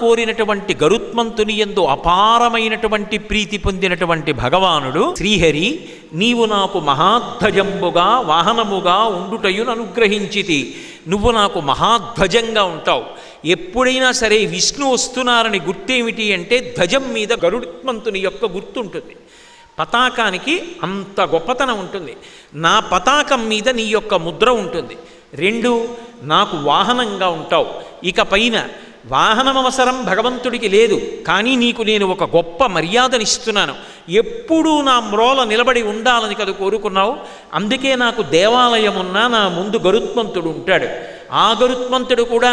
కోరినటువంటి గరుత్మంతుని ఎందు అపారమైనటువంటి ప్రీతి పొందినటువంటి భగవానుడు శ్రీహరి నీవు నాకు మహాధ్వజంబుగా వాహనముగా ఉండుటయును అనుగ్రహించితి నువ్వు నాకు మహాధ్వజంగా ఉంటావు ఎప్పుడైనా సరే విష్ణు వస్తున్నారని గుర్తేమిటి అంటే ధ్వజం మీద గరుత్మంతుని యొక్క గుర్తుంటుంది పతాకానికి అంత గొప్పతనం ఉంటుంది నా పతాకం మీద నీ యొక్క ముద్ర ఉంటుంది రెండు నాకు వాహనంగా ఉంటావు ఇక పైన వాహనం అవసరం భగవంతుడికి లేదు కానీ నీకు నేను ఒక గొప్ప మర్యాదనిస్తున్నాను ఎప్పుడూ నా మ్రోల నిలబడి ఉండాలని కదా కోరుకున్నావు అందుకే నాకు దేవాలయం ఉన్నా నా ముందు గరుత్మంతుడు ఉంటాడు ఆ గరుత్మంతుడు కూడా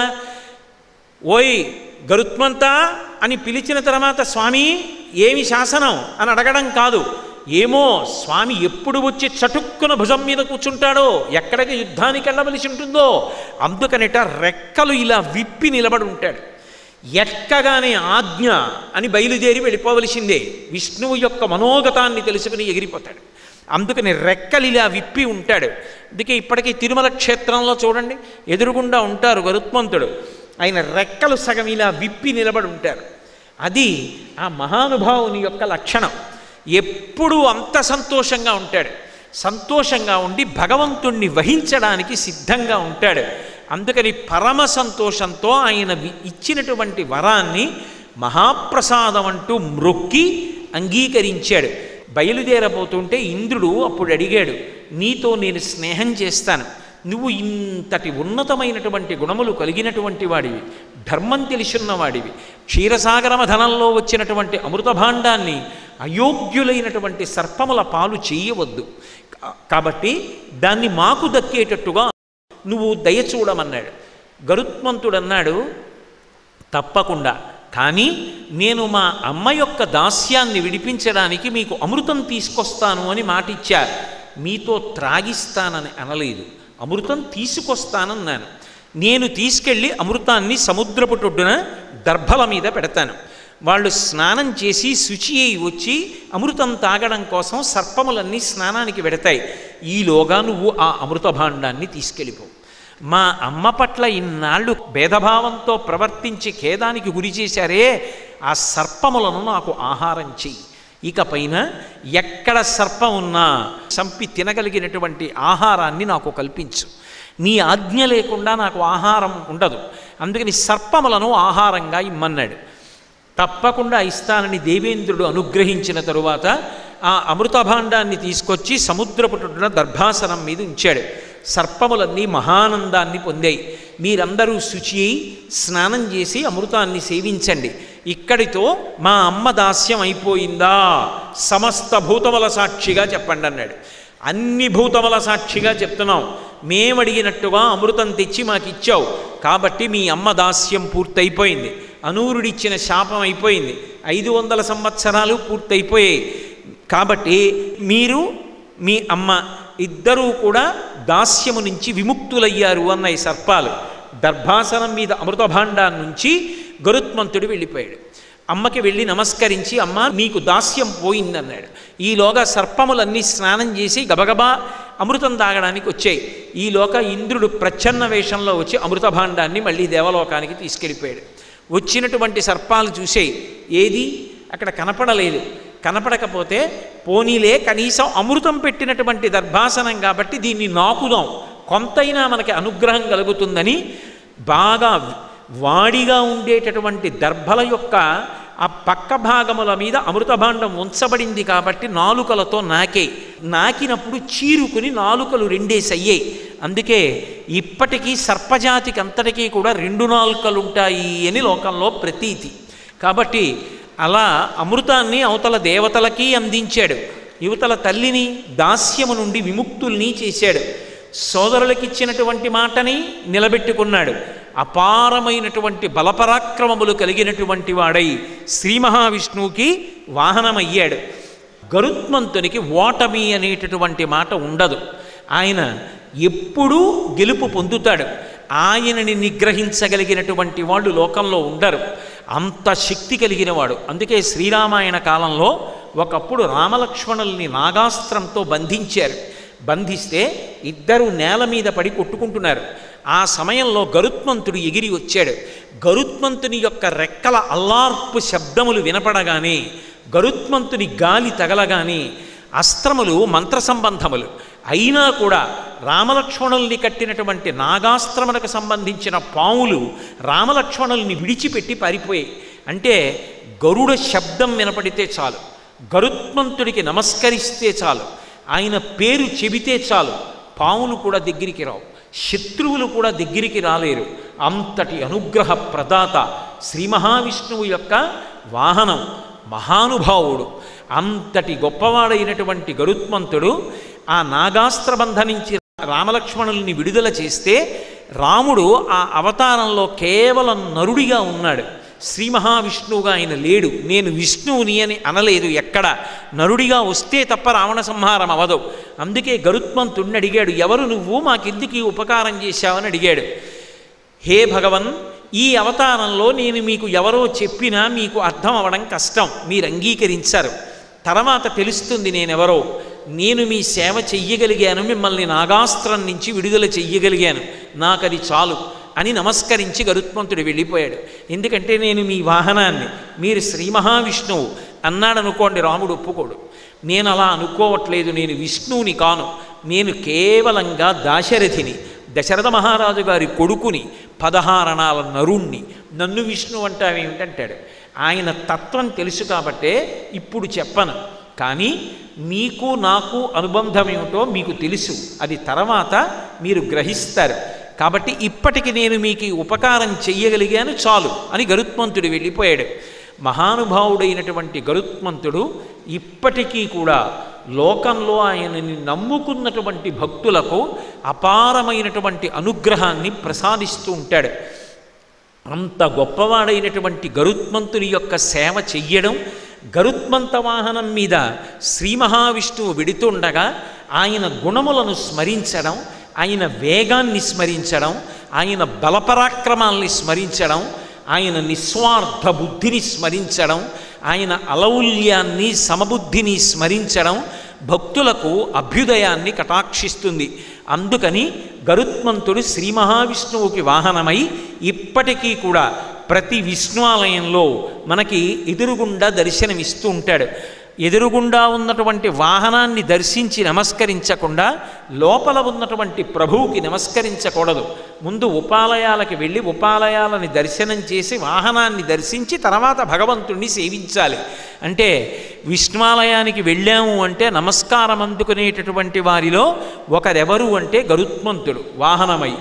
ఓయ్ గరుత్మంత అని పిలిచిన తర్వాత స్వామి ఏమి శాసనం అని అడగడం కాదు ఏమో స్వామి ఎప్పుడు వచ్చి చటుక్కున భుజం మీద కూర్చుంటాడో ఎక్కడికి యుద్ధానికి వెళ్ళవలసి ఉంటుందో అందుకనిట రెక్కలు ఇలా విప్పి నిలబడి ఉంటాడు ఎక్కగానే ఆజ్ఞ అని బయలుదేరి వెళ్ళిపోవలసిందే విష్ణువు యొక్క మనోగతాన్ని తెలుసుకుని ఎగిరిపోతాడు అందుకని రెక్కలు ఇలా విప్పి ఉంటాడు అందుకే ఇప్పటికీ తిరుమల క్షేత్రంలో చూడండి ఎదురుగుండా ఉంటారు గరుత్మంతుడు ఆయన రెక్కలు సగం ఇలా విప్పి నిలబడి ఉంటారు అది ఆ మహానుభావుని యొక్క లక్షణం ఎప్పుడూ అంత సంతోషంగా ఉంటాడు సంతోషంగా ఉండి భగవంతుణ్ణి వహించడానికి సిద్ధంగా ఉంటాడు అందుకని పరమ సంతోషంతో ఆయన వి- ఇచ్చినటువంటి వరాన్ని మహాప్రసాదం అంటూ మ్రొక్కి అంగీకరించాడు బయలుదేరబోతుంటే ఇంద్రుడు అప్పుడు అడిగాడు నీతో నేను స్నేహం చేస్తాను నువ్వు ఇంతటి ఉన్నతమైనటువంటి గుణములు కలిగినటువంటి వాడివి ధర్మం తెలిసున్న వాడివి క్షీరసాగర మధనంలో వచ్చినటువంటి అమృత భాండాన్ని అయోగ్యులైనటువంటి సర్పముల పాలు చేయవద్దు కా- కాబట్టి దాన్ని మాకు దక్కేటట్టుగా నువ్వు దయచూడమన్నాడు గరుత్మంతుడన్నాడు తప్పకుండా కానీ నేను మా అమ్మ యొక్క దాస్యాన్ని విడిపించడానికి మీకు అమృతం తీసుకొస్తాను అని మాటిచ్చారు మీతో త్రాగిస్తానని అనలేదు అమృతం తీసుకొస్తానన్నాను నేను తీసుకెళ్ళి అమృతాన్ని సముద్రపుటొడ్డున దర్భల మీద పెడతాను వాళ్ళు స్నానం చేసి శుచి అయి వచ్చి అమృతం తాగడం కోసం సర్పములన్నీ స్నానానికి పెడతాయి ఈలోగా నువ్వు ఆ అమృత భాండాన్ని తీసుకెళ్ళిపో మా అమ్మ పట్ల ఇన్నాళ్ళు భేదభావంతో ప్రవర్తించి ఖేదానికి గురి చేశారే ఆ సర్పములను నాకు ఆహారం చెయ్యి ఇక పైన ఎక్కడ సర్పం ఉన్నా చంపి తినగలిగినటువంటి ఆహారాన్ని నాకు కల్పించు నీ ఆజ్ఞ లేకుండా నాకు ఆహారం ఉండదు అందుకని సర్పములను ఆహారంగా ఇమ్మన్నాడు తప్పకుండా ఇస్తానని దేవేంద్రుడు అనుగ్రహించిన తరువాత ఆ అమృత భాండాన్ని తీసుకొచ్చి సముద్రపుటున దర్భాసనం మీద ఉంచాడు సర్పములన్నీ మహానందాన్ని పొందాయి మీరందరూ శుచి అయి స్నానం చేసి అమృతాన్ని సేవించండి ఇక్కడితో మా అమ్మ దాస్యం అయిపోయిందా సమస్త భూతముల సాక్షిగా చెప్పండి అన్నాడు అన్ని భూతముల సాక్షిగా చెప్తున్నాం మేమడిగినట్టుగా అమృతం తెచ్చి మాకు ఇచ్చావు కాబట్టి మీ అమ్మ దాస్యం పూర్తయిపోయింది అనూరుడిచ్చిన శాపం అయిపోయింది ఐదు వందల సంవత్సరాలు పూర్తయిపోయాయి కాబట్టి మీరు మీ అమ్మ ఇద్దరూ కూడా దాస్యము నుంచి విముక్తులయ్యారు అన్నాయి సర్పాలు దర్భాసనం మీద అమృత భాండాన్ని నుంచి గరుత్మంతుడు వెళ్ళిపోయాడు అమ్మకి వెళ్ళి నమస్కరించి అమ్మ మీకు దాస్యం పోయిందన్నాడు ఈలోగా సర్పములన్నీ స్నానం చేసి గబగబా అమృతం తాగడానికి వచ్చాయి ఈలోగా ఇంద్రుడు ప్రచ్ఛన్న వేషంలో వచ్చి అమృత భాండాన్ని మళ్ళీ దేవలోకానికి తీసుకెళ్ళిపోయాడు వచ్చినటువంటి సర్పాలు చూసేయి ఏది అక్కడ కనపడలేదు కనపడకపోతే పోనీలే కనీసం అమృతం పెట్టినటువంటి దర్భాసనం కాబట్టి దీన్ని నాకుదాం కొంతైనా మనకి అనుగ్రహం కలుగుతుందని బాగా వాడిగా ఉండేటటువంటి దర్భల యొక్క ఆ పక్క భాగముల మీద అమృతభాండం ఉంచబడింది కాబట్టి నాలుకలతో నాకే నాకినప్పుడు చీరుకుని నాలుకలు రెండేసి అయ్యాయి అందుకే ఇప్పటికీ సర్పజాతికి అంతటికీ కూడా రెండు నాలుకలు ఉంటాయి అని లోకంలో ప్రతీతి కాబట్టి అలా అమృతాన్ని అవతల దేవతలకి అందించాడు యువతల తల్లిని దాస్యము నుండి విముక్తుల్ని చేశాడు సోదరులకిచ్చినటువంటి మాటని నిలబెట్టుకున్నాడు అపారమైనటువంటి బలపరాక్రమములు కలిగినటువంటి వాడై శ్రీ మహావిష్ణువుకి వాహనమయ్యాడు గరుత్మంతునికి ఓటమి అనేటటువంటి మాట ఉండదు ఆయన ఎప్పుడూ గెలుపు పొందుతాడు ఆయనని నిగ్రహించగలిగినటువంటి వాళ్ళు లోకంలో ఉండరు అంత శక్తి కలిగిన వాడు అందుకే శ్రీరామాయణ కాలంలో ఒకప్పుడు రామలక్ష్మణుల్ని నాగాస్త్రంతో బంధించారు బంధిస్తే ఇద్దరు నేల మీద పడి కొట్టుకుంటున్నారు ఆ సమయంలో గరుత్మంతుడు ఎగిరి వచ్చాడు గరుత్మంతుని యొక్క రెక్కల అల్లార్పు శబ్దములు వినపడగానే గరుత్మంతుని గాలి తగలగానే అస్త్రములు మంత్ర సంబంధములు అయినా కూడా రామలక్ష్మణుల్ని కట్టినటువంటి నాగాస్త్రములకు సంబంధించిన పాములు రామలక్ష్మణుల్ని విడిచిపెట్టి పారిపోయాయి అంటే గరుడ శబ్దం వినపడితే చాలు గరుత్మంతుడికి నమస్కరిస్తే చాలు ఆయన పేరు చెబితే చాలు పాములు కూడా దగ్గరికి రావు శత్రువులు కూడా దగ్గరికి రాలేరు అంతటి అనుగ్రహ ప్రదాత శ్రీ మహావిష్ణువు యొక్క వాహనం మహానుభావుడు అంతటి గొప్పవాడైనటువంటి గరుత్మంతుడు ఆ నాగాస్త్రబంధ నుంచి రామలక్ష్మణుల్ని విడుదల చేస్తే రాముడు ఆ అవతారంలో కేవలం నరుడిగా ఉన్నాడు శ్రీ మహావిష్ణువుగా ఆయన లేడు నేను విష్ణువుని అని అనలేదు ఎక్కడ నరుడిగా వస్తే తప్ప రావణ సంహారం అవదు అందుకే గరుత్మంతుడిని అడిగాడు ఎవరు నువ్వు మాకెందుకు ఈ ఉపకారం చేశావని అడిగాడు హే భగవన్ ఈ అవతారంలో నేను మీకు ఎవరో చెప్పినా మీకు అర్థం అవ్వడం కష్టం మీరు అంగీకరించారు తర్వాత తెలుస్తుంది నేనెవరో నేను మీ సేవ చెయ్యగలిగాను మిమ్మల్ని నాగాస్త్రం నుంచి విడుదల చెయ్యగలిగాను నాకది చాలు అని నమస్కరించి గరుత్మంతుడు వెళ్ళిపోయాడు ఎందుకంటే నేను మీ వాహనాన్ని మీరు శ్రీ మహావిష్ణువు అన్నాడనుకోండి రాముడు ఒప్పుకోడు నేను అలా అనుకోవట్లేదు నేను విష్ణువుని కాను నేను కేవలంగా దాశరథిని దశరథ మహారాజు గారి కొడుకుని పదహారణాల నరుణ్ణి నన్ను విష్ణు అంటావేమిటంటాడు ఆయన తత్వం తెలుసు కాబట్టే ఇప్పుడు చెప్పను కానీ మీకు నాకు అనుబంధం ఏమిటో మీకు తెలుసు అది తర్వాత మీరు గ్రహిస్తారు కాబట్టి ఇప్పటికి నేను మీకు ఈ ఉపకారం చెయ్యగలిగాను చాలు అని గరుత్మంతుడు వెళ్ళిపోయాడు మహానుభావుడైనటువంటి గరుత్మంతుడు ఇప్పటికీ కూడా లోకంలో ఆయనని నమ్ముకున్నటువంటి భక్తులకు అపారమైనటువంటి అనుగ్రహాన్ని ప్రసాదిస్తూ ఉంటాడు అంత గొప్పవాడైనటువంటి గరుత్మంతుని యొక్క సేవ చెయ్యడం గరుత్మంత వాహనం మీద శ్రీ మహావిష్ణువు విడుతుండగా ఆయన గుణములను స్మరించడం ఆయన వేగాన్ని స్మరించడం ఆయన బలపరాక్రమాల్ని స్మరించడం ఆయన నిస్వార్థ బుద్ధిని స్మరించడం ఆయన అలౌల్యాన్ని సమబుద్ధిని స్మరించడం భక్తులకు అభ్యుదయాన్ని కటాక్షిస్తుంది అందుకని గరుత్మంతుడు శ్రీ మహావిష్ణువుకి వాహనమై ఇప్పటికీ కూడా ప్రతి విష్ణువాలయంలో మనకి ఎదురుగుండా దర్శనమిస్తూ ఉంటాడు ఎదురుగుండా ఉన్నటువంటి వాహనాన్ని దర్శించి నమస్కరించకుండా లోపల ఉన్నటువంటి ప్రభువుకి నమస్కరించకూడదు ముందు ఉపాలయాలకి వెళ్ళి ఉపాలయాలని దర్శనం చేసి వాహనాన్ని దర్శించి తర్వాత భగవంతుణ్ణి సేవించాలి అంటే విష్ణువాలయానికి వెళ్ళాము అంటే నమస్కారం అందుకునేటటువంటి వారిలో ఒకరెవరు అంటే గరుత్మంతుడు వాహనమై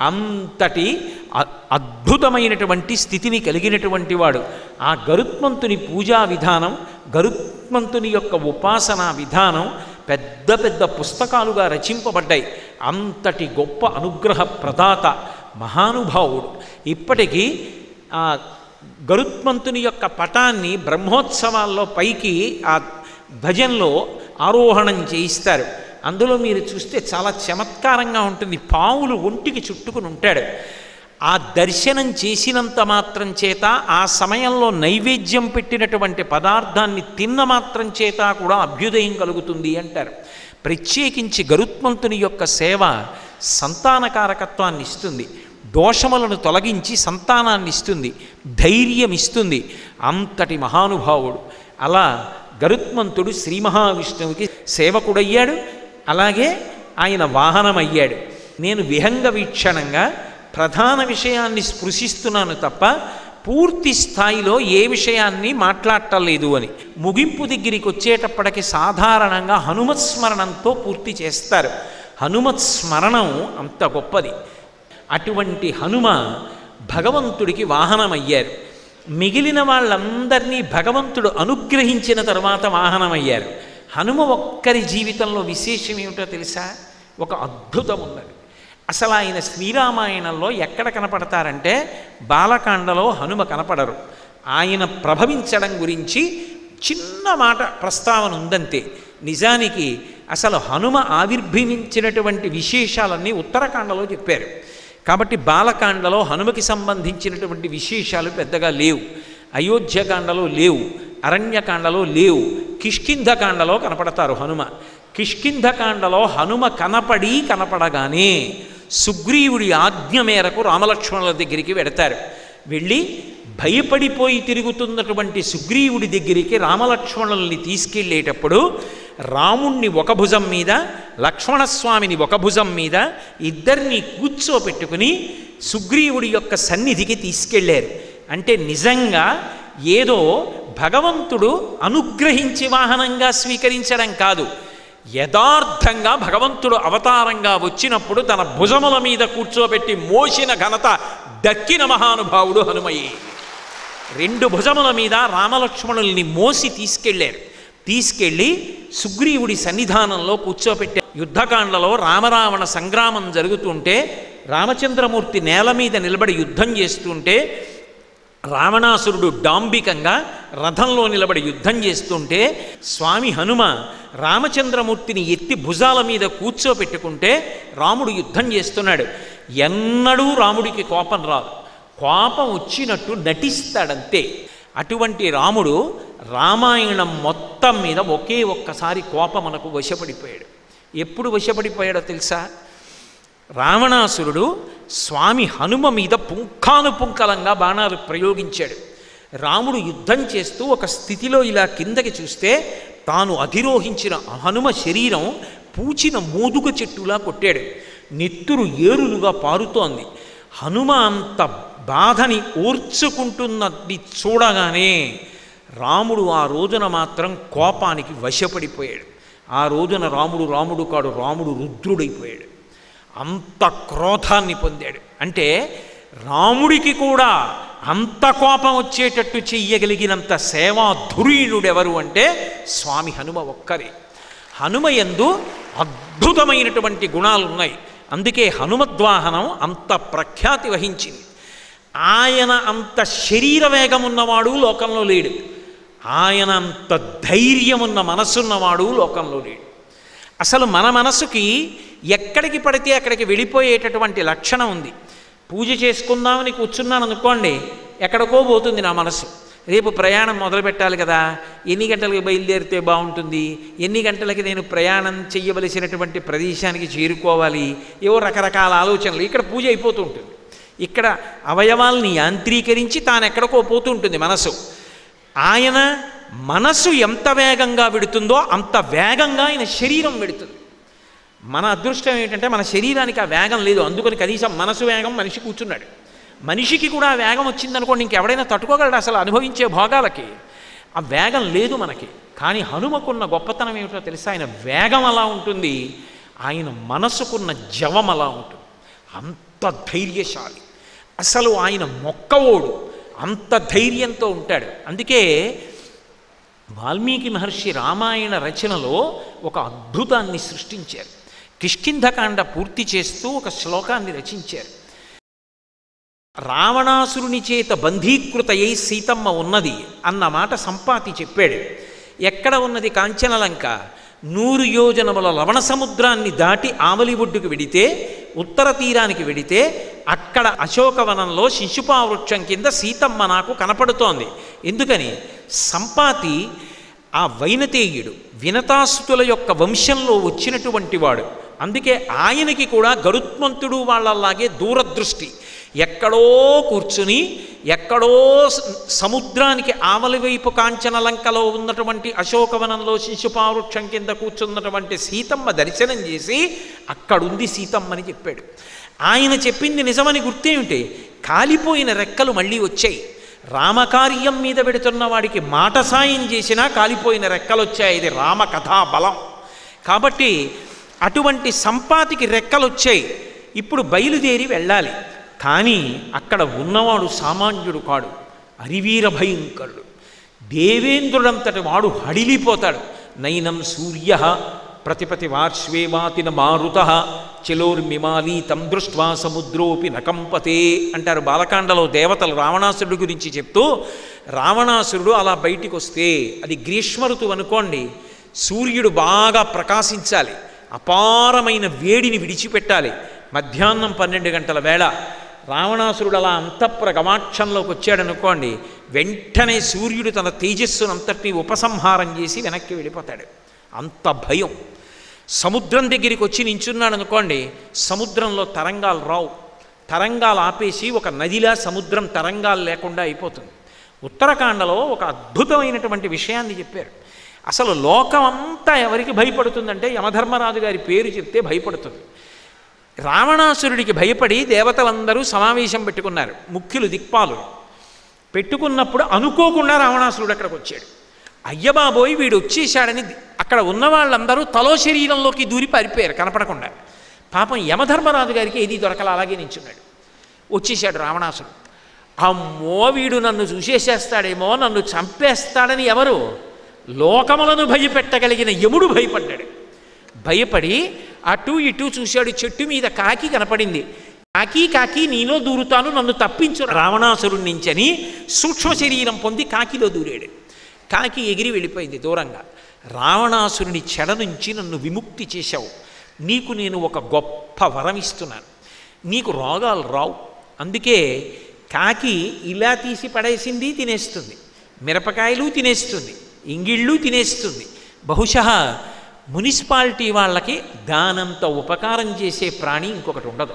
అంతటి అ- అద్భుతమైనటువంటి స్థితిని కలిగినటువంటి వాడు ఆ గరుత్మంతుని పూజా విధానం గరుత్మంతుని యొక్క ఉపాసనా విధానం పెద్ద పెద్ద పుస్తకాలుగా రచింపబడ్డాయి అంతటి గొప్ప అనుగ్రహ ప్రదాత మహానుభావుడు ఇప్పటికీ ఆ గరుత్మంతుని యొక్క పటాన్ని బ్రహ్మోత్సవాల్లో పైకి ఆ భజన్లో ఆరోహణం చేయిస్తారు అందులో మీరు చూస్తే చాలా చమత్కారంగా ఉంటుంది పావులు ఒంటికి చుట్టుకుని ఉంటాడు ఆ దర్శనం చేసినంత మాత్రం చేత ఆ సమయంలో నైవేద్యం పెట్టినటువంటి పదార్థాన్ని తిన్న మాత్రం చేత కూడా అభ్యుదయం కలుగుతుంది అంటారు ప్రత్యేకించి గరుత్మంతుని యొక్క సేవ సంతానకారకత్వాన్ని ఇస్తుంది దోషములను తొలగించి సంతానాన్ని ఇస్తుంది ధైర్యం ఇస్తుంది అంతటి మహానుభావుడు అలా గరుత్మంతుడు శ్రీ మహావిష్ణువుకి సేవకుడయ్యాడు అలాగే ఆయన వాహనమయ్యాడు నేను విహంగ వీక్షణంగా ప్రధాన విషయాన్ని స్పృశిస్తున్నాను తప్ప పూర్తి స్థాయిలో ఏ విషయాన్ని మాట్లాడటలేదు అని ముగింపు దగ్గరికి వచ్చేటప్పటికి సాధారణంగా హనుమత్ స్మరణంతో పూర్తి చేస్తారు హనుమత్ స్మరణం అంత గొప్పది అటువంటి హనుమ భగవంతుడికి వాహనమయ్యారు మిగిలిన వాళ్ళందరినీ భగవంతుడు అనుగ్రహించిన తర్వాత వాహనమయ్యారు హనుమ ఒక్కరి జీవితంలో విశేషం ఏమిటో తెలుసా ఒక అద్భుతం ఉన్నది అసలు ఆయన శ్రీరామాయణంలో ఎక్కడ కనపడతారంటే బాలకాండలో హనుమ కనపడరు ఆయన ప్రభవించడం గురించి చిన్న మాట ప్రస్తావన ఉందంతే నిజానికి అసలు హనుమ ఆవిర్భవించినటువంటి విశేషాలన్నీ ఉత్తరకాండలో చెప్పారు కాబట్టి బాలకాండలో హనుమకి సంబంధించినటువంటి విశేషాలు పెద్దగా లేవు అయోధ్యకాండలో లేవు అరణ్యకాండలో లేవు కిష్కింధకాండలో కనపడతారు హనుమ కిష్కింధకాండలో హనుమ కనపడి కనపడగానే సుగ్రీవుడి ఆజ్ఞ మేరకు రామలక్ష్మణుల దగ్గరికి వెడతారు వెళ్ళి భయపడిపోయి తిరుగుతున్నటువంటి సుగ్రీవుడి దగ్గరికి రామలక్ష్మణుల్ని తీసుకెళ్ళేటప్పుడు రాముణ్ణి ఒక భుజం మీద లక్ష్మణస్వామిని ఒక భుజం మీద ఇద్దరిని కూర్చోపెట్టుకుని సుగ్రీవుడి యొక్క సన్నిధికి తీసుకెళ్ళారు అంటే నిజంగా ఏదో భగవంతుడు అనుగ్రహించి వాహనంగా స్వీకరించడం కాదు యథార్థంగా భగవంతుడు అవతారంగా వచ్చినప్పుడు తన భుజముల మీద కూర్చోబెట్టి మోసిన ఘనత దక్కిన మహానుభావుడు హనుమయ్యి రెండు భుజముల మీద రామలక్ష్మణుల్ని మోసి తీసుకెళ్ళారు తీసుకెళ్ళి సుగ్రీవుడి సన్నిధానంలో కూర్చోపెట్టారు యుద్ధకాండలో రామరావణ సంగ్రామం జరుగుతుంటే రామచంద్రమూర్తి నేల మీద నిలబడి యుద్ధం చేస్తుంటే రావణాసురుడు డాంబికంగా రథంలో నిలబడి యుద్ధం చేస్తుంటే స్వామి హనుమ రామచంద్రమూర్తిని ఎత్తి భుజాల మీద కూర్చోపెట్టుకుంటే రాముడు యుద్ధం చేస్తున్నాడు ఎన్నడూ రాముడికి కోపం రాదు కోపం వచ్చినట్టు నటిస్తాడంతే అటువంటి రాముడు రామాయణం మొత్తం మీద ఒకే ఒక్కసారి కోపమునకు వశపడిపోయాడు ఎప్పుడు వశపడిపోయాడో తెలుసా రావణాసురుడు స్వామి హనుమ మీద పుంఖానుపుంఖలంగా బాణాలు ప్రయోగించాడు రాముడు యుద్ధం చేస్తూ ఒక స్థితిలో ఇలా కిందకి చూస్తే తాను అధిరోహించిన హనుమ శరీరం పూచిన మోదుగ చెట్టులా కొట్టాడు నెత్తురు ఏరులుగా పారుతోంది హనుమ అంత బాధని ఓర్చుకుంటున్నది చూడగానే రాముడు ఆ రోజున మాత్రం కోపానికి వశపడిపోయాడు ఆ రోజున రాముడు రాముడు కాడు రాముడు రుద్రుడైపోయాడు అంత క్రోధాన్ని పొందాడు అంటే రాముడికి కూడా అంత కోపం వచ్చేటట్టు చెయ్యగలిగినంత సేవా ధురీణుడెవరు అంటే స్వామి హనుమ ఒక్కరే హనుమ యందు అద్భుతమైనటువంటి గుణాలు ఉన్నాయి అందుకే హనుమద్వాహనం అంత ప్రఖ్యాతి వహించింది ఆయన అంత శరీర వేగం ఉన్నవాడు లోకంలో లేడు ఆయన అంత ధైర్యం ఉన్న మనసున్నవాడు లోకంలో లేడు అసలు మన మనసుకి ఎక్కడికి పడితే అక్కడికి వెళ్ళిపోయేటటువంటి లక్షణం ఉంది పూజ చేసుకుందామని కూర్చున్నాను అనుకోండి ఎక్కడికో పోతుంది నా మనసు రేపు ప్రయాణం మొదలు పెట్టాలి కదా ఎన్ని గంటలకి బయలుదేరితే బాగుంటుంది ఎన్ని గంటలకి నేను ప్రయాణం చెయ్యవలసినటువంటి ప్రదేశానికి చేరుకోవాలి ఏవో రకరకాల ఆలోచనలు ఇక్కడ పూజ అయిపోతూ ఉంటుంది ఇక్కడ అవయవాల్ని యాంత్రీకరించి తాను ఎక్కడికో పోతూ ఉంటుంది మనసు ఆయన మనసు ఎంత వేగంగా విడుతుందో అంత వేగంగా ఆయన శరీరం విడుతుంది మన అదృష్టం ఏంటంటే మన శరీరానికి ఆ వేగం లేదు అందుకని కనీసం మనసు వేగం మనిషి కూర్చున్నాడు మనిషికి కూడా ఆ వేగం వచ్చిందనుకోండి ఇంకెవడైనా తట్టుకోగలడు అసలు అనుభవించే భోగాలకి ఆ వేగం లేదు మనకి కానీ హనుమకున్న గొప్పతనం ఏమిటో తెలుసా ఆయన వేగం అలా ఉంటుంది ఆయన మనసుకున్న జవం అలా ఉంటుంది అంత ధైర్యశాలి అసలు ఆయన మొక్కవోడు అంత ధైర్యంతో ఉంటాడు అందుకే వాల్మీకి మహర్షి రామాయణ రచనలో ఒక అద్భుతాన్ని సృష్టించారు కిష్కింధకాండ పూర్తి చేస్తూ ఒక శ్లోకాన్ని రచించారు రావణాసురుని చేత బంధీకృతయై సీతమ్మ ఉన్నది అన్న మాట సంపాతి చెప్పాడు ఎక్కడ ఉన్నది కాంచనలంక నూరు యోజనముల లవణ సముద్రాన్ని దాటి ఆవలి ఒడ్డుకు వెడితే ఉత్తర తీరానికి వెడితే అక్కడ అశోకవనంలో శిశుపా వృక్షం కింద సీతమ్మ నాకు కనపడుతోంది ఎందుకని సంపాతి ఆ వైనతేయుడు వినతాసుతుల యొక్క వంశంలో వచ్చినటువంటి వాడు అందుకే ఆయనకి కూడా గరుత్మంతుడు వాళ్ళలాగే దూరదృష్టి ఎక్కడో కూర్చుని ఎక్కడో స- సముద్రానికి ఆవలి వైపు కాంచనలంకలో ఉన్నటువంటి అశోకవనంలో శిశుపావృక్షం కింద కూర్చున్నటువంటి సీతమ్మ దర్శనం చేసి అక్కడుంది సీతమ్మని చెప్పాడు ఆయన చెప్పింది నిజమని గుర్తేమిటి కాలిపోయిన రెక్కలు మళ్ళీ వచ్చాయి రామకార్యం మీద పెడుతున్న వాడికి మాట సాయం చేసినా కాలిపోయిన రెక్కలు వచ్చాయి ఇది రామకథా బలం కాబట్టి అటువంటి సంపాతికి రెక్కలు వచ్చాయి ఇప్పుడు బయలుదేరి వెళ్ళాలి కానీ అక్కడ ఉన్నవాడు సామాన్యుడు కాడు అరివీర భయంకరుడు దేవేంద్రుడంతటి వాడు హడిలిపోతాడు నైనం సూర్య ప్రతిపతి వార్ష్వేవాతిన మారుత చెలోర్మిమాలి తం దృష్ట్వా సముద్రోపి నకంపతే అంటారు బాలకాండలో దేవతలు రావణాసురుడి గురించి చెప్తూ రావణాసురుడు అలా బయటికి వస్తే అది గ్రీష్మ ఋతువు అనుకోండి సూర్యుడు బాగా ప్రకాశించాలి అపారమైన వేడిని విడిచిపెట్టాలి మధ్యాహ్నం పన్నెండు గంటల వేళ రావణాసురుడు అలా అంతఃపుర గమాక్షంలోకి వచ్చాడనుకోండి వెంటనే సూర్యుడు తన తేజస్సునంతటినీ ఉపసంహారం చేసి వెనక్కి వెళ్ళిపోతాడు అంత భయం సముద్రం దగ్గరికి వచ్చి నించున్నాడు అనుకోండి సముద్రంలో తరంగాలు రావు తరంగాలు ఆపేసి ఒక నదిలా సముద్రం తరంగాలు లేకుండా అయిపోతుంది ఉత్తరాఖండలో ఒక అద్భుతమైనటువంటి విషయాన్ని చెప్పారు అసలు లోకం అంతా ఎవరికి భయపడుతుందంటే యమధర్మరాజు గారి పేరు చెప్తే భయపడుతుంది రావణాసురుడికి భయపడి దేవతలందరూ సమావేశం పెట్టుకున్నారు ముఖ్యులు దిక్పాలు పెట్టుకున్నప్పుడు అనుకోకుండా రావణాసురుడు అక్కడికి వచ్చాడు అయ్యబాబోయ్ వీడు వచ్చేసాడని అక్కడ ఉన్న వాళ్ళందరూ తలో శరీరంలోకి దూరి పారిపోయారు కనపడకుండా పాపం యమధర్మరాజు గారికి ఏది దొరకల అలాగే నించున్నాడు వచ్చేసాడు రావణాసురుడు అమ్మో వీడు నన్ను చూసేసేస్తాడేమో నన్ను చంపేస్తాడని ఎవరు లోకములను భయపెట్టగలిగిన యముడు భయపడ్డాడు భయపడి అటు ఇటు చూశాడు చెట్టు మీద కాకి కనపడింది కాకి కాకి నీలో దూరుతాను నన్ను తప్పించు రావణాసురుడి నుంచని సూక్ష్మ శరీరం పొంది కాకిలో దూరాడు కాకి ఎగిరి వెళ్ళిపోయింది దూరంగా రావణాసురుని చెడ నుంచి నన్ను విముక్తి చేశావు నీకు నేను ఒక గొప్ప వరం ఇస్తున్నాను నీకు రోగాలు రావు అందుకే కాకి ఇలా తీసి పడేసింది తినేస్తుంది మిరపకాయలు తినేస్తుంది ఇంగిళ్ళు తినేస్తుంది బహుశా మున్సిపాలిటీ వాళ్ళకి దానంత ఉపకారం చేసే ప్రాణి ఇంకొకటి ఉండదు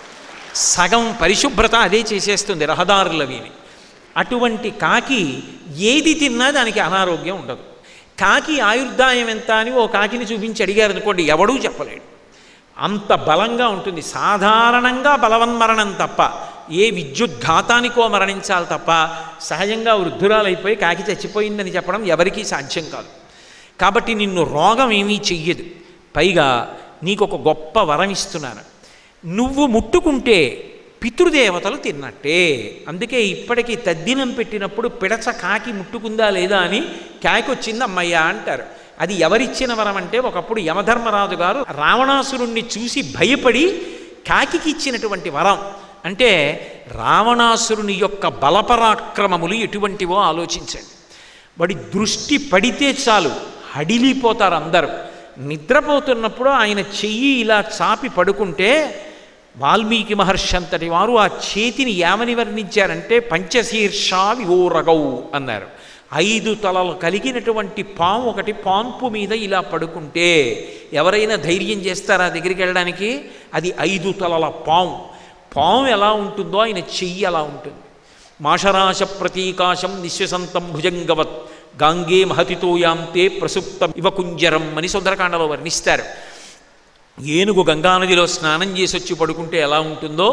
సగం పరిశుభ్రత అదే చేసేస్తుంది రహదారులవిని అటువంటి కాకి ఏది తిన్నా దానికి అనారోగ్యం ఉండదు కాకి ఆయుర్దాయం ఎంత అని ఓ కాకిని చూపించి అడిగారు అనుకోండి ఎవడూ చెప్పలేడు అంత బలంగా ఉంటుంది సాధారణంగా బలవన్మరణం తప్ప ఏ విద్యుద్ఘాతానికో మరణించాలి తప్ప సహజంగా వృద్ధురాలైపోయి కాకి చచ్చిపోయిందని చెప్పడం ఎవరికీ సాధ్యం కాదు కాబట్టి నిన్ను రోగం ఏమీ చెయ్యదు పైగా నీకు ఒక గొప్ప వరం ఇస్తున్నాను నువ్వు ముట్టుకుంటే పితృదేవతలు తిన్నట్టే అందుకే ఇప్పటికీ తద్దినం పెట్టినప్పుడు పిడచ కాకి ముట్టుకుందా లేదా అని కాకి వచ్చింది అమ్మయ్య అంటారు అది ఎవరిచ్చిన వరం అంటే ఒకప్పుడు యమధర్మరాజు గారు రావణాసురుణ్ణి చూసి భయపడి కాకికి ఇచ్చినటువంటి వరం అంటే రావణాసురుని యొక్క బలపరాక్రమములు ఎటువంటివో ఆలోచించండి వాడి దృష్టి పడితే చాలు హడిలిపోతారు అందరూ నిద్రపోతున్నప్పుడు ఆయన చెయ్యి ఇలా చాపి పడుకుంటే వాల్మీకి మహర్షి అంతటి వారు ఆ చేతిని ఏమని వర్ణించారంటే పంచశీర్షా వివోరగౌ అన్నారు ఐదు తలలు కలిగినటువంటి పాము ఒకటి పాన్పు మీద ఇలా పడుకుంటే ఎవరైనా ధైర్యం చేస్తారా దగ్గరికి వెళ్ళడానికి అది ఐదు తలల పాము పాము ఎలా ఉంటుందో ఆయన చెయ్యి అలా ఉంటుంది మాషరాశ ప్రతీకాశం నిశ్వసంతం భుజంగవత్ గాంగే మహతితోయాంతే ప్రసుప్తం ఇవ కుంజరం అని సుందరకాండలో వర్ణిస్తారు ఏనుగు గంగానదిలో స్నానం చేసి వచ్చి పడుకుంటే ఎలా ఉంటుందో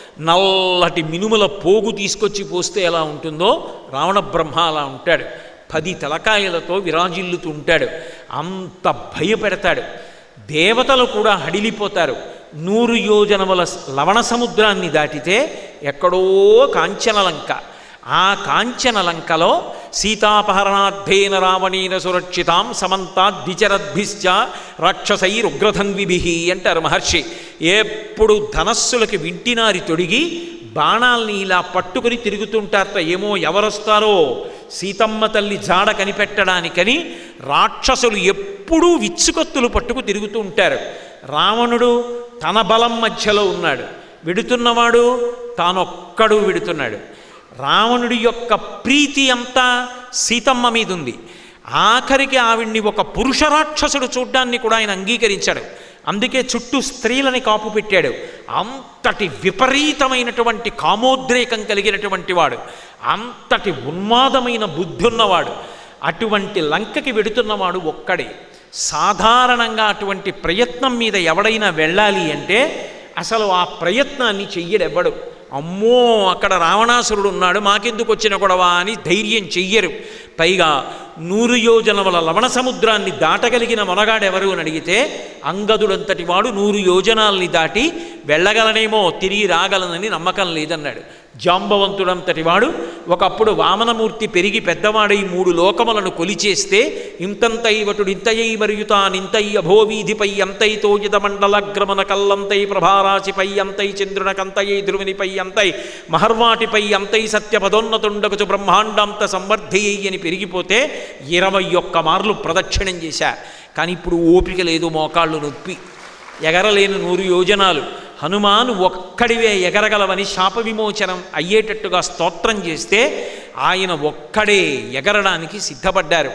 నల్లటి మినుముల పోగు తీసుకొచ్చి పోస్తే ఎలా ఉంటుందో రావణ బ్రహ్మ అలా ఉంటాడు పది తలకాయలతో విరాజిల్లుతూ ఉంటాడు అంత భయపెడతాడు దేవతలు కూడా హడిలిపోతారు నూరు యోజనముల లవణ సముద్రాన్ని దాటితే ఎక్కడో కాంచనలంక ఆ కాంచనలంకలో సీతాపహరణార్థేన రావణేన సురక్షితాం సమంతాద్విచరద్భిశ్చ రాక్షసైరుగ్రధన్విభి అంటారు మహర్షి ఎప్పుడు ధనస్సులకి వింటినారి తొడిగి బాణాల్ని ఇలా పట్టుకుని తిరుగుతుంటారట ఏమో ఎవరొస్తారో సీతమ్మ తల్లి జాడ కనిపెట్టడానికని రాక్షసులు ఎప్పుడూ విచ్చుకత్తులు పట్టుకు తిరుగుతూ ఉంటారు రావణుడు తన బలం మధ్యలో ఉన్నాడు విడుతున్నవాడు తానొక్కడు విడుతున్నాడు రావణుడి యొక్క ప్రీతి అంతా సీతమ్మ మీద ఉంది ఆఖరికి ఆవిడ్ని ఒక పురుష రాక్షసుడు చూడ్డాన్ని కూడా ఆయన అంగీకరించాడు అందుకే చుట్టూ స్త్రీలని కాపు పెట్టాడు అంతటి విపరీతమైనటువంటి కామోద్రేకం కలిగినటువంటి వాడు అంతటి ఉన్మాదమైన బుద్ధి ఉన్నవాడు అటువంటి లంకకి వెడుతున్నవాడు ఒక్కడే సాధారణంగా అటువంటి ప్రయత్నం మీద ఎవడైనా వెళ్ళాలి అంటే అసలు ఆ ప్రయత్నాన్ని చెయ్యడెవ్వడు అమ్మో అక్కడ రావణాసురుడు ఉన్నాడు మాకెందుకు వచ్చిన గొడవ అని ధైర్యం చెయ్యరు పైగా నూరు యోజనముల లవణ సముద్రాన్ని దాటగలిగిన మొనగాడెవరు అని అడిగితే అంగదుడంతటి వాడు నూరు యోజనాల్ని దాటి వెళ్ళగలనేమో తిరిగి రాగలనని నమ్మకం లేదన్నాడు జాంబవంతుడంతటి వాడు ఒకప్పుడు వామనమూర్తి పెరిగి పెద్దవాడై మూడు లోకములను కొలిచేస్తే ఇంతంతై వటుడు ఇంతయై మరియుతానింతై అభోవీధిపై అంతై తోజిత మండలగ్రమణ కల్లంతై ప్రభారాశిపై అంతై చంద్రునకంతయై ధ్రువునిపై అంతై మహర్వాటిపై అంతై సత్యపదోన్నతుండకుచు బ్రహ్మాండాంత సంవర్ధయ్యి అని పెరిగిపోతే ఇరవై ఒక్క మార్లు ప్రదక్షిణం చేశా కానీ ఇప్పుడు ఓపిక లేదు మోకాళ్ళు నొప్పి ఎగరలేని నూరు యోజనాలు హనుమాను ఒక్కడివే ఎగరగలవని శాప విమోచనం అయ్యేటట్టుగా స్తోత్రం చేస్తే ఆయన ఒక్కడే ఎగరడానికి సిద్ధపడ్డారు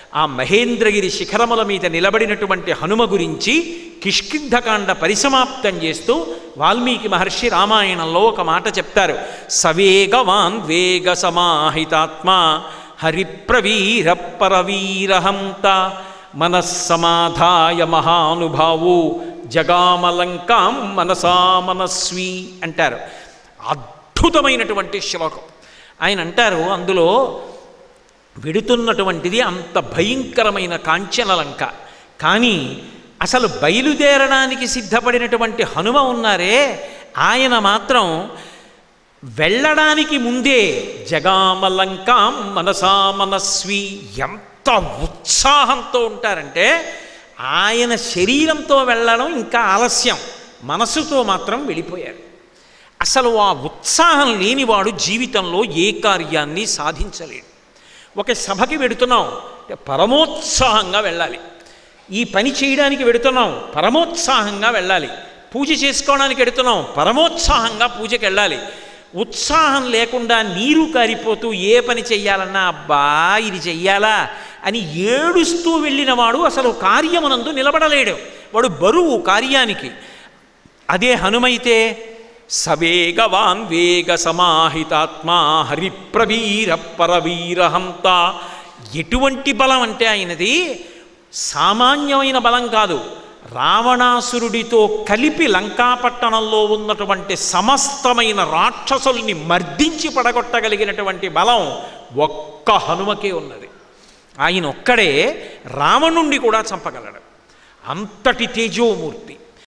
ఆ మహేంద్రగిరి శిఖరముల మీద నిలబడినటువంటి హనుమ గురించి కిష్కింధకాండ పరిసమాప్తం చేస్తూ వాల్మీకి మహర్షి రామాయణంలో ఒక మాట చెప్తారు సవేగవాన్ వేగ సమాహితాత్మ హరిప్రవీర పరవీరహంత మనస్సమాధాయ మహానుభావు జగామలంకాం మనసా మనస్వి అంటారు అద్భుతమైనటువంటి శ్లోకం ఆయన అంటారు అందులో వెడుతున్నటువంటిది అంత భయంకరమైన కాంచన లంక కానీ అసలు బయలుదేరడానికి సిద్ధపడినటువంటి హనుమ ఉన్నారే ఆయన మాత్రం వెళ్ళడానికి ముందే జగామలంకాం మనసా మనస్వి ఎంత ఉత్సాహంతో ఉంటారంటే ఆయన శరీరంతో వెళ్ళడం ఇంకా ఆలస్యం మనసుతో మాత్రం వెళ్ళిపోయారు అసలు ఆ ఉత్సాహం లేనివాడు జీవితంలో ఏ కార్యాన్ని సాధించలేడు ఒక సభకి వెడుతున్నాం అంటే పరమోత్సాహంగా వెళ్ళాలి ఈ పని చేయడానికి వెడుతున్నాం పరమోత్సాహంగా వెళ్ళాలి పూజ చేసుకోవడానికి వెడుతున్నాం పరమోత్సాహంగా పూజకి వెళ్ళాలి ఉత్సాహం లేకుండా నీరు కారిపోతూ ఏ పని చెయ్యాలన్నా అబ్బా ఇది చెయ్యాలా అని ఏడుస్తూ వెళ్ళిన వాడు అసలు కార్యమునందు నిలబడలేడు వాడు బరువు కార్యానికి అదే హనుమైతే సవేగవాన్ వేగ సమాహితాత్మ హరిప్రవీర పరవీరహంత ఎటువంటి బలం అంటే ఆయనది సామాన్యమైన బలం కాదు రావణాసురుడితో కలిపి లంకాపట్టణంలో ఉన్నటువంటి సమస్తమైన రాక్షసుల్ని మర్దించి పడగొట్టగలిగినటువంటి బలం ఒక్క హనుమకే ఉన్నది ఆయన ఒక్కడే రావణుణ్ణి కూడా చంపగలడు అంతటి తేజోమూర్తి